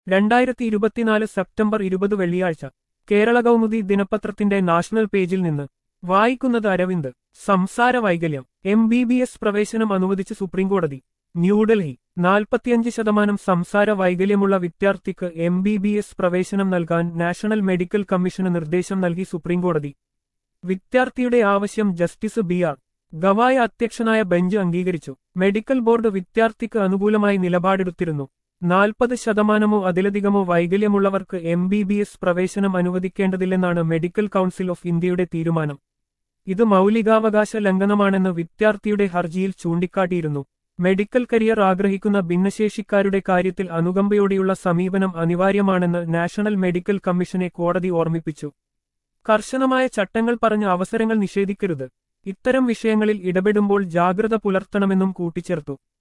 രണ്ടായിരത്തി ഇരുപത്തിനാല് സെപ്റ്റംബർ ഇരുപത് വെള്ളിയാഴ്ച കേരള കൗമുദി ദിനപത്രത്തിന്റെ നാഷണൽ പേജിൽ നിന്ന് വായിക്കുന്നത് അരവിന്ദ് സംസാര വൈകല്യം എം ബി ബി എസ് പ്രവേശനം അനുവദിച്ച് സുപ്രീംകോടതി ന്യൂഡൽഹി നാൽപ്പത്തിയഞ്ച് ശതമാനം സംസാര വൈകല്യമുള്ള വിദ്യാർത്ഥിക്ക് എം ബി ബി എസ് പ്രവേശനം നൽകാൻ നാഷണൽ മെഡിക്കൽ കമ്മീഷന് നിർദ്ദേശം നൽകി സുപ്രീംകോടതി വിദ്യാർത്ഥിയുടെ ആവശ്യം ജസ്റ്റിസ് ബി ആർ ഗവായ അധ്യക്ഷനായ ബെഞ്ച് അംഗീകരിച്ചു മെഡിക്കൽ ബോർഡ് വിദ്യാർത്ഥിക്ക് അനുകൂലമായി നിലപാടെടുത്തിരുന്നു നാൽപ്പത് ശതമാനമോ അതിലധികമോ വൈകല്യമുള്ളവർക്ക് എം ബി ബി എസ് പ്രവേശനം അനുവദിക്കേണ്ടതില്ലെന്നാണ് മെഡിക്കൽ കൗൺസിൽ ഓഫ് ഇന്ത്യയുടെ തീരുമാനം ഇത് മൗലികാവകാശ ലംഘനമാണെന്ന് വിദ്യാർത്ഥിയുടെ ഹർജിയിൽ ചൂണ്ടിക്കാട്ടിയിരുന്നു മെഡിക്കൽ കരിയർ ആഗ്രഹിക്കുന്ന ഭിന്നശേഷിക്കാരുടെ കാര്യത്തിൽ അനുകമ്പയോടെയുള്ള സമീപനം അനിവാര്യമാണെന്ന് നാഷണൽ മെഡിക്കൽ കമ്മീഷനെ കോടതി ഓർമ്മിപ്പിച്ചു കർശനമായ ചട്ടങ്ങൾ പറഞ്ഞ് അവസരങ്ങൾ നിഷേധിക്കരുത് ഇത്തരം വിഷയങ്ങളിൽ ഇടപെടുമ്പോൾ ജാഗ്രത പുലർത്തണമെന്നും കൂട്ടിച്ചേർത്തു